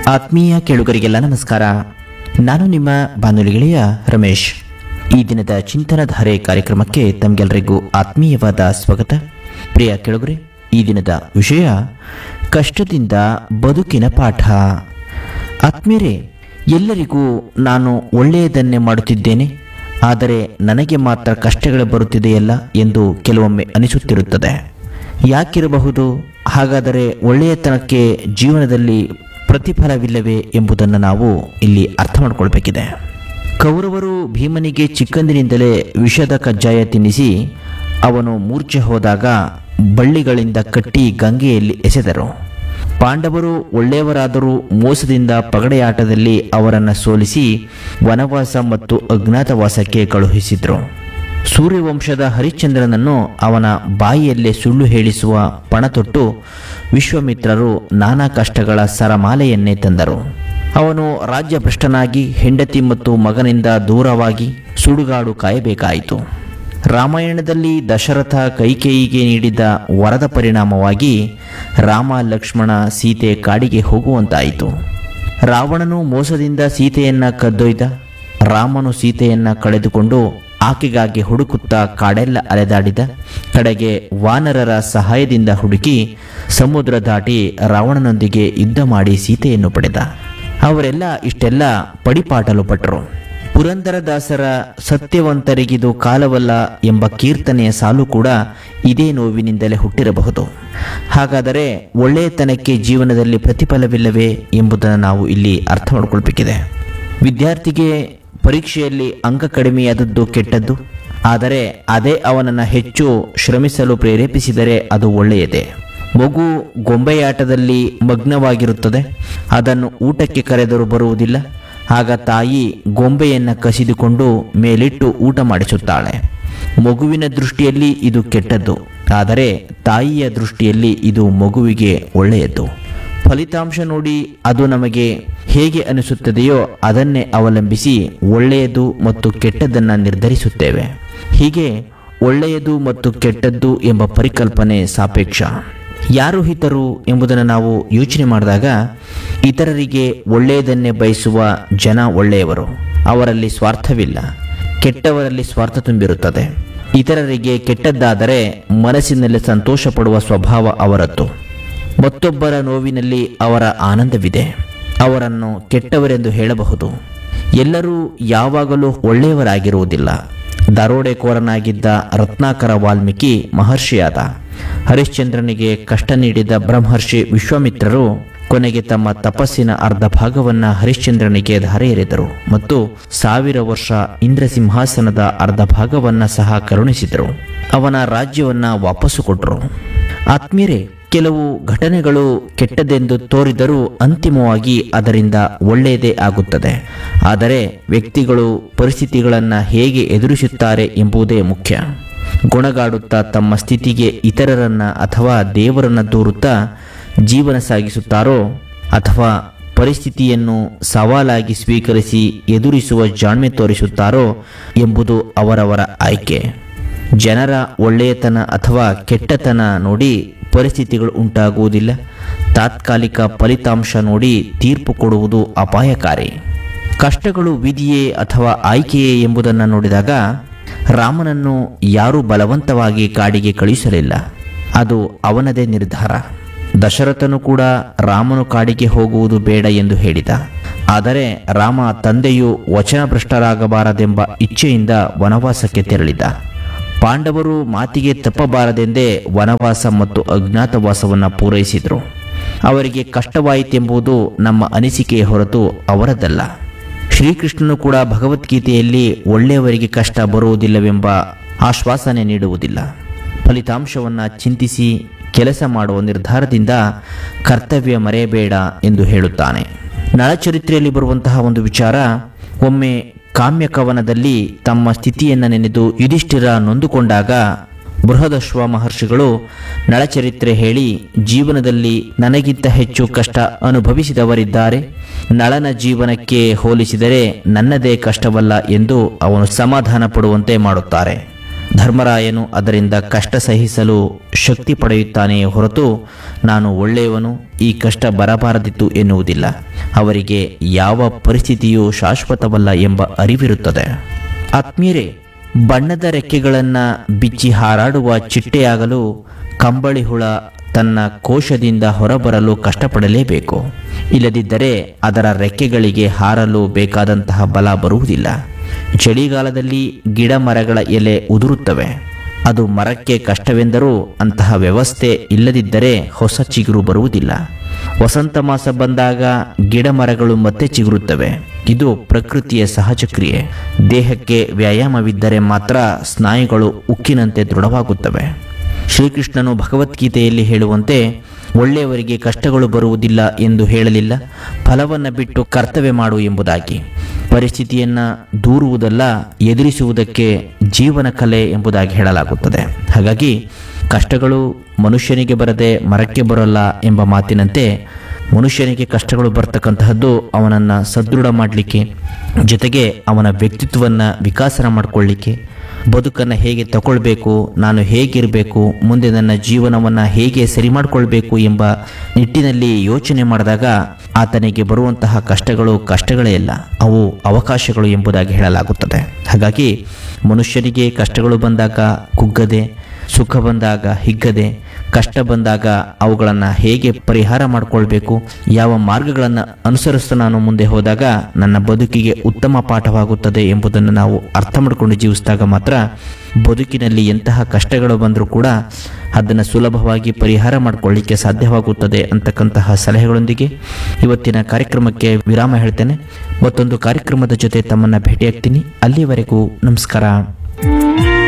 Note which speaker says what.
Speaker 1: ಆತ್ಮೀಯ ಕೇಳುಗರಿಗೆಲ್ಲ ನಮಸ್ಕಾರ ನಾನು ನಿಮ್ಮ ಬಾನುಲಿ ಗೆಳೆಯ ರಮೇಶ್ ಈ ದಿನದ ಚಿಂತನಧಾರೆ ಕಾರ್ಯಕ್ರಮಕ್ಕೆ ತಮಗೆಲ್ಲರಿಗೂ ಆತ್ಮೀಯವಾದ ಸ್ವಾಗತ ಪ್ರಿಯ ಕೇಳುಗರೆ ಈ ದಿನದ ವಿಷಯ ಕಷ್ಟದಿಂದ ಬದುಕಿನ ಪಾಠ ಆತ್ಮೀಯರೇ ಎಲ್ಲರಿಗೂ ನಾನು ಒಳ್ಳೆಯದನ್ನೇ ಮಾಡುತ್ತಿದ್ದೇನೆ ಆದರೆ ನನಗೆ ಮಾತ್ರ ಕಷ್ಟಗಳು ಬರುತ್ತಿದೆಯಲ್ಲ ಎಂದು ಕೆಲವೊಮ್ಮೆ ಅನಿಸುತ್ತಿರುತ್ತದೆ ಯಾಕಿರಬಹುದು ಹಾಗಾದರೆ ಒಳ್ಳೆಯತನಕ್ಕೆ ಜೀವನದಲ್ಲಿ ಪ್ರತಿಫಲವಿಲ್ಲವೇ ಎಂಬುದನ್ನು ನಾವು ಇಲ್ಲಿ ಅರ್ಥ ಮಾಡಿಕೊಳ್ಬೇಕಿದೆ ಕೌರವರು ಭೀಮನಿಗೆ ಚಿಕ್ಕಂದಿನಿಂದಲೇ ವಿಷದ ಕಜ್ಜಾಯ ತಿನ್ನಿಸಿ ಅವನು ಮೂರ್ಛೆ ಹೋದಾಗ ಬಳ್ಳಿಗಳಿಂದ ಕಟ್ಟಿ ಗಂಗೆಯಲ್ಲಿ ಎಸೆದರು ಪಾಂಡವರು ಒಳ್ಳೆಯವರಾದರೂ ಮೋಸದಿಂದ ಪಗಡೆಯಾಟದಲ್ಲಿ ಅವರನ್ನು ಸೋಲಿಸಿ ವನವಾಸ ಮತ್ತು ಅಜ್ಞಾತವಾಸಕ್ಕೆ ಕಳುಹಿಸಿದರು ಸೂರ್ಯವಂಶದ ಹರಿಶ್ಚಂದ್ರನನ್ನು ಅವನ ಬಾಯಿಯಲ್ಲೇ ಸುಳ್ಳು ಹೇಳಿಸುವ ಪಣತೊಟ್ಟು ವಿಶ್ವಾಮಿತ್ರರು ನಾನಾ ಕಷ್ಟಗಳ ಸರಮಾಲೆಯನ್ನೇ ತಂದರು ಅವನು ರಾಜ್ಯಭ್ರಷ್ಟನಾಗಿ ಹೆಂಡತಿ ಮತ್ತು ಮಗನಿಂದ ದೂರವಾಗಿ ಸುಡುಗಾಡು ಕಾಯಬೇಕಾಯಿತು ರಾಮಾಯಣದಲ್ಲಿ ದಶರಥ ಕೈಕೇಯಿಗೆ ನೀಡಿದ ವರದ ಪರಿಣಾಮವಾಗಿ ರಾಮ ಲಕ್ಷ್ಮಣ ಸೀತೆ ಕಾಡಿಗೆ ಹೋಗುವಂತಾಯಿತು ರಾವಣನು ಮೋಸದಿಂದ ಸೀತೆಯನ್ನ ಕದ್ದೊಯ್ದ ರಾಮನು ಸೀತೆಯನ್ನ ಕಳೆದುಕೊಂಡು ಆಕೆಗಾಗಿ ಹುಡುಕುತ್ತಾ ಕಾಡೆಲ್ಲ ಅಲೆದಾಡಿದ ಕಡೆಗೆ ವಾನರರ ಸಹಾಯದಿಂದ ಹುಡುಕಿ ಸಮುದ್ರ ದಾಟಿ ರಾವಣನೊಂದಿಗೆ ಯುದ್ಧ ಮಾಡಿ ಸೀತೆಯನ್ನು ಪಡೆದ ಅವರೆಲ್ಲ ಇಷ್ಟೆಲ್ಲ ಪಡಿಪಾಟಲು ಪಟ್ಟರು ಪುರಂದರದಾಸರ ಸತ್ಯವಂತರಿಗಿದು ಕಾಲವಲ್ಲ ಎಂಬ ಕೀರ್ತನೆಯ ಸಾಲು ಕೂಡ ಇದೇ ನೋವಿನಿಂದಲೇ ಹುಟ್ಟಿರಬಹುದು ಹಾಗಾದರೆ ಒಳ್ಳೆಯತನಕ್ಕೆ ಜೀವನದಲ್ಲಿ ಪ್ರತಿಫಲವಿಲ್ಲವೇ ಎಂಬುದನ್ನು ನಾವು ಇಲ್ಲಿ ಅರ್ಥ ಮಾಡಿಕೊಳ್ಬೇಕಿದೆ ವಿದ್ಯಾರ್ಥಿಗೆ ಪರೀಕ್ಷೆಯಲ್ಲಿ ಅಂಕ ಕಡಿಮೆಯಾದದ್ದು ಕೆಟ್ಟದ್ದು ಆದರೆ ಅದೇ ಅವನನ್ನು ಹೆಚ್ಚು ಶ್ರಮಿಸಲು ಪ್ರೇರೇಪಿಸಿದರೆ ಅದು ಒಳ್ಳೆಯದೇ ಮಗು ಗೊಂಬೆಯಾಟದಲ್ಲಿ ಮಗ್ನವಾಗಿರುತ್ತದೆ ಅದನ್ನು ಊಟಕ್ಕೆ ಕರೆದರೂ ಬರುವುದಿಲ್ಲ ಆಗ ತಾಯಿ ಗೊಂಬೆಯನ್ನು ಕಸಿದುಕೊಂಡು ಮೇಲಿಟ್ಟು ಊಟ ಮಾಡಿಸುತ್ತಾಳೆ ಮಗುವಿನ ದೃಷ್ಟಿಯಲ್ಲಿ ಇದು ಕೆಟ್ಟದ್ದು ಆದರೆ ತಾಯಿಯ ದೃಷ್ಟಿಯಲ್ಲಿ ಇದು ಮಗುವಿಗೆ ಒಳ್ಳೆಯದು ಫಲಿತಾಂಶ ನೋಡಿ ಅದು ನಮಗೆ ಹೇಗೆ ಅನಿಸುತ್ತದೆಯೋ ಅದನ್ನೇ ಅವಲಂಬಿಸಿ ಒಳ್ಳೆಯದು ಮತ್ತು ಕೆಟ್ಟದ್ದನ್ನು ನಿರ್ಧರಿಸುತ್ತೇವೆ ಹೀಗೆ ಒಳ್ಳೆಯದು ಮತ್ತು ಕೆಟ್ಟದ್ದು ಎಂಬ ಪರಿಕಲ್ಪನೆ ಸಾಪೇಕ್ಷ ಯಾರು ಹಿತರು ಎಂಬುದನ್ನು ನಾವು ಯೋಚನೆ ಮಾಡಿದಾಗ ಇತರರಿಗೆ ಒಳ್ಳೆಯದನ್ನೇ ಬಯಸುವ ಜನ ಒಳ್ಳೆಯವರು ಅವರಲ್ಲಿ ಸ್ವಾರ್ಥವಿಲ್ಲ ಕೆಟ್ಟವರಲ್ಲಿ ಸ್ವಾರ್ಥ ತುಂಬಿರುತ್ತದೆ ಇತರರಿಗೆ ಕೆಟ್ಟದ್ದಾದರೆ ಮನಸ್ಸಿನಲ್ಲಿ ಸಂತೋಷ ಪಡುವ ಸ್ವಭಾವ ಅವರದ್ದು ಮತ್ತೊಬ್ಬರ ನೋವಿನಲ್ಲಿ ಅವರ ಆನಂದವಿದೆ ಅವರನ್ನು ಕೆಟ್ಟವರೆಂದು ಹೇಳಬಹುದು ಎಲ್ಲರೂ ಯಾವಾಗಲೂ ಒಳ್ಳೆಯವರಾಗಿರುವುದಿಲ್ಲ ದರೋಡೆಕೋರನಾಗಿದ್ದ ರತ್ನಾಕರ ವಾಲ್ಮೀಕಿ ಮಹರ್ಷಿಯಾದ ಹರಿಶ್ಚಂದ್ರನಿಗೆ ಕಷ್ಟ ನೀಡಿದ ಬ್ರಹ್ಮರ್ಷಿ ವಿಶ್ವಾಮಿತ್ರರು ಕೊನೆಗೆ ತಮ್ಮ ತಪಸ್ಸಿನ ಅರ್ಧ ಭಾಗವನ್ನ ಹರಿಶ್ಚಂದ್ರನಿಗೆ ಧಾರೆ ಎರೆದರು ಮತ್ತು ಸಾವಿರ ವರ್ಷ ಇಂದ್ರ ಸಿಂಹಾಸನದ ಅರ್ಧ ಭಾಗವನ್ನ ಸಹ ಕರುಣಿಸಿದರು ಅವನ ರಾಜ್ಯವನ್ನ ವಾಪಸ್ಸು ಕೊಟ್ಟರು ಆತ್ಮೀಯರೇ ಕೆಲವು ಘಟನೆಗಳು ಕೆಟ್ಟದೆಂದು ತೋರಿದರೂ ಅಂತಿಮವಾಗಿ ಅದರಿಂದ ಒಳ್ಳೆಯದೇ ಆಗುತ್ತದೆ ಆದರೆ ವ್ಯಕ್ತಿಗಳು ಪರಿಸ್ಥಿತಿಗಳನ್ನು ಹೇಗೆ ಎದುರಿಸುತ್ತಾರೆ ಎಂಬುದೇ ಮುಖ್ಯ ಗುಣಗಾಡುತ್ತಾ ತಮ್ಮ ಸ್ಥಿತಿಗೆ ಇತರರನ್ನ ಅಥವಾ ದೇವರನ್ನ ದೂರುತ್ತಾ ಜೀವನ ಸಾಗಿಸುತ್ತಾರೋ ಅಥವಾ ಪರಿಸ್ಥಿತಿಯನ್ನು ಸವಾಲಾಗಿ ಸ್ವೀಕರಿಸಿ ಎದುರಿಸುವ ಜಾಣ್ಮೆ ತೋರಿಸುತ್ತಾರೋ ಎಂಬುದು ಅವರವರ ಆಯ್ಕೆ ಜನರ ಒಳ್ಳೆಯತನ ಅಥವಾ ಕೆಟ್ಟತನ ನೋಡಿ ಪರಿಸ್ಥಿತಿಗಳು ಉಂಟಾಗುವುದಿಲ್ಲ ತಾತ್ಕಾಲಿಕ ಫಲಿತಾಂಶ ನೋಡಿ ತೀರ್ಪು ಕೊಡುವುದು ಅಪಾಯಕಾರಿ ಕಷ್ಟಗಳು ವಿಧಿಯೇ ಅಥವಾ ಆಯ್ಕೆಯೇ ಎಂಬುದನ್ನು ನೋಡಿದಾಗ ರಾಮನನ್ನು ಯಾರೂ ಬಲವಂತವಾಗಿ ಕಾಡಿಗೆ ಕಳುಹಿಸಲಿಲ್ಲ ಅದು ಅವನದೇ ನಿರ್ಧಾರ ದಶರಥನು ಕೂಡ ರಾಮನು ಕಾಡಿಗೆ ಹೋಗುವುದು ಬೇಡ ಎಂದು ಹೇಳಿದ ಆದರೆ ರಾಮ ತಂದೆಯು ವಚನಭ್ರಷ್ಟರಾಗಬಾರದೆಂಬ ಇಚ್ಛೆಯಿಂದ ವನವಾಸಕ್ಕೆ ತೆರಳಿದ ಪಾಂಡವರು ಮಾತಿಗೆ ತಪ್ಪಬಾರದೆಂದೇ ವನವಾಸ ಮತ್ತು ಅಜ್ಞಾತವಾಸವನ್ನು ಪೂರೈಸಿದರು ಅವರಿಗೆ ಕಷ್ಟವಾಯಿತೆಂಬುದು ನಮ್ಮ ಅನಿಸಿಕೆಯ ಹೊರತು ಅವರದಲ್ಲ ಶ್ರೀಕೃಷ್ಣನು ಕೂಡ ಭಗವದ್ಗೀತೆಯಲ್ಲಿ ಒಳ್ಳೆಯವರಿಗೆ ಕಷ್ಟ ಬರುವುದಿಲ್ಲವೆಂಬ ಆಶ್ವಾಸನೆ ನೀಡುವುದಿಲ್ಲ ಫಲಿತಾಂಶವನ್ನು ಚಿಂತಿಸಿ ಕೆಲಸ ಮಾಡುವ ನಿರ್ಧಾರದಿಂದ ಕರ್ತವ್ಯ ಮರೆಯಬೇಡ ಎಂದು ಹೇಳುತ್ತಾನೆ ನಳಚರಿತ್ರೆಯಲ್ಲಿ ಬರುವಂತಹ ಒಂದು ವಿಚಾರ ಒಮ್ಮೆ ಕಾಮ್ಯ ಕವನದಲ್ಲಿ ತಮ್ಮ ಸ್ಥಿತಿಯನ್ನು ನೆನೆದು ಯುಧಿಷ್ಠಿರ ನೊಂದುಕೊಂಡಾಗ ಬೃಹದಶ್ವ ಮಹರ್ಷಿಗಳು ನಳಚರಿತ್ರೆ ಹೇಳಿ ಜೀವನದಲ್ಲಿ ನನಗಿಂತ ಹೆಚ್ಚು ಕಷ್ಟ ಅನುಭವಿಸಿದವರಿದ್ದಾರೆ ನಳನ ಜೀವನಕ್ಕೆ ಹೋಲಿಸಿದರೆ ನನ್ನದೇ ಕಷ್ಟವಲ್ಲ ಎಂದು ಅವನು ಸಮಾಧಾನ ಪಡುವಂತೆ ಮಾಡುತ್ತಾರೆ ಧರ್ಮರಾಯನು ಅದರಿಂದ ಕಷ್ಟ ಸಹಿಸಲು ಶಕ್ತಿ ಪಡೆಯುತ್ತಾನೆಯೇ ಹೊರತು ನಾನು ಒಳ್ಳೆಯವನು ಈ ಕಷ್ಟ ಬರಬಾರದಿತ್ತು ಎನ್ನುವುದಿಲ್ಲ ಅವರಿಗೆ ಯಾವ ಪರಿಸ್ಥಿತಿಯೂ ಶಾಶ್ವತವಲ್ಲ ಎಂಬ ಅರಿವಿರುತ್ತದೆ ಆತ್ಮೀಯರೇ ಬಣ್ಣದ ರೆಕ್ಕೆಗಳನ್ನು ಬಿಚ್ಚಿ ಹಾರಾಡುವ ಚಿಟ್ಟೆಯಾಗಲು ಕಂಬಳಿ ಹುಳ ತನ್ನ ಕೋಶದಿಂದ ಹೊರಬರಲು ಕಷ್ಟಪಡಲೇಬೇಕು ಇಲ್ಲದಿದ್ದರೆ ಅದರ ರೆಕ್ಕೆಗಳಿಗೆ ಹಾರಲು ಬೇಕಾದಂತಹ ಬಲ ಬರುವುದಿಲ್ಲ ಚಳಿಗಾಲದಲ್ಲಿ ಗಿಡ ಮರಗಳ ಎಲೆ ಉದುರುತ್ತವೆ ಅದು ಮರಕ್ಕೆ ಕಷ್ಟವೆಂದರೂ ಅಂತಹ ವ್ಯವಸ್ಥೆ ಇಲ್ಲದಿದ್ದರೆ ಹೊಸ ಚಿಗುರು ಬರುವುದಿಲ್ಲ ವಸಂತ ಮಾಸ ಬಂದಾಗ ಗಿಡ ಮರಗಳು ಮತ್ತೆ ಚಿಗುರುತ್ತವೆ ಇದು ಪ್ರಕೃತಿಯ ಸಹಜ ಕ್ರಿಯೆ ದೇಹಕ್ಕೆ ವ್ಯಾಯಾಮವಿದ್ದರೆ ಮಾತ್ರ ಸ್ನಾಯುಗಳು ಉಕ್ಕಿನಂತೆ ದೃಢವಾಗುತ್ತವೆ ಶ್ರೀಕೃಷ್ಣನು ಭಗವದ್ಗೀತೆಯಲ್ಲಿ ಹೇಳುವಂತೆ ಒಳ್ಳೆಯವರಿಗೆ ಕಷ್ಟಗಳು ಬರುವುದಿಲ್ಲ ಎಂದು ಹೇಳಲಿಲ್ಲ ಫಲವನ್ನು ಬಿಟ್ಟು ಕರ್ತವ್ಯ ಮಾಡು ಎಂಬುದಾಗಿ ಪರಿಸ್ಥಿತಿಯನ್ನು ದೂರುವುದಲ್ಲ ಎದುರಿಸುವುದಕ್ಕೆ ಜೀವನ ಕಲೆ ಎಂಬುದಾಗಿ ಹೇಳಲಾಗುತ್ತದೆ ಹಾಗಾಗಿ ಕಷ್ಟಗಳು ಮನುಷ್ಯನಿಗೆ ಬರದೆ ಮರಕ್ಕೆ ಬರೋಲ್ಲ ಎಂಬ ಮಾತಿನಂತೆ ಮನುಷ್ಯನಿಗೆ ಕಷ್ಟಗಳು ಬರ್ತಕ್ಕಂತಹದ್ದು ಅವನನ್ನು ಸದೃಢ ಮಾಡಲಿಕ್ಕೆ ಜೊತೆಗೆ ಅವನ ವ್ಯಕ್ತಿತ್ವವನ್ನು ವಿಕಾಸನ ಮಾಡಿಕೊಳ್ಳಿಕ್ಕೆ ಬದುಕನ್ನು ಹೇಗೆ ತಗೊಳ್ಬೇಕು ನಾನು ಹೇಗಿರಬೇಕು ಮುಂದೆ ನನ್ನ ಜೀವನವನ್ನು ಹೇಗೆ ಸರಿ ಮಾಡಿಕೊಳ್ಬೇಕು ಎಂಬ ನಿಟ್ಟಿನಲ್ಲಿ ಯೋಚನೆ ಮಾಡಿದಾಗ ಆತನಿಗೆ ಬರುವಂತಹ ಕಷ್ಟಗಳು ಕಷ್ಟಗಳೇ ಇಲ್ಲ ಅವು ಅವಕಾಶಗಳು ಎಂಬುದಾಗಿ ಹೇಳಲಾಗುತ್ತದೆ ಹಾಗಾಗಿ ಮನುಷ್ಯನಿಗೆ ಕಷ್ಟಗಳು ಬಂದಾಗ ಕುಗ್ಗದೆ ಸುಖ ಬಂದಾಗ ಹಿಗ್ಗದೆ ಕಷ್ಟ ಬಂದಾಗ ಅವುಗಳನ್ನು ಹೇಗೆ ಪರಿಹಾರ ಮಾಡಿಕೊಳ್ಬೇಕು ಯಾವ ಮಾರ್ಗಗಳನ್ನು ಅನುಸರಿಸ್ತಾ ನಾನು ಮುಂದೆ ಹೋದಾಗ ನನ್ನ ಬದುಕಿಗೆ ಉತ್ತಮ ಪಾಠವಾಗುತ್ತದೆ ಎಂಬುದನ್ನು ನಾವು ಅರ್ಥ ಮಾಡಿಕೊಂಡು ಜೀವಿಸಿದಾಗ ಮಾತ್ರ ಬದುಕಿನಲ್ಲಿ ಎಂತಹ ಕಷ್ಟಗಳು ಬಂದರೂ ಕೂಡ ಅದನ್ನು ಸುಲಭವಾಗಿ ಪರಿಹಾರ ಮಾಡಿಕೊಳ್ಳಿಕ್ಕೆ ಸಾಧ್ಯವಾಗುತ್ತದೆ ಅಂತಕ್ಕಂತಹ ಸಲಹೆಗಳೊಂದಿಗೆ ಇವತ್ತಿನ ಕಾರ್ಯಕ್ರಮಕ್ಕೆ ವಿರಾಮ ಹೇಳ್ತೇನೆ ಮತ್ತೊಂದು ಕಾರ್ಯಕ್ರಮದ ಜೊತೆ ತಮ್ಮನ್ನು ಭೇಟಿಯಾಗ್ತೀನಿ ಅಲ್ಲಿವರೆಗೂ ನಮಸ್ಕಾರ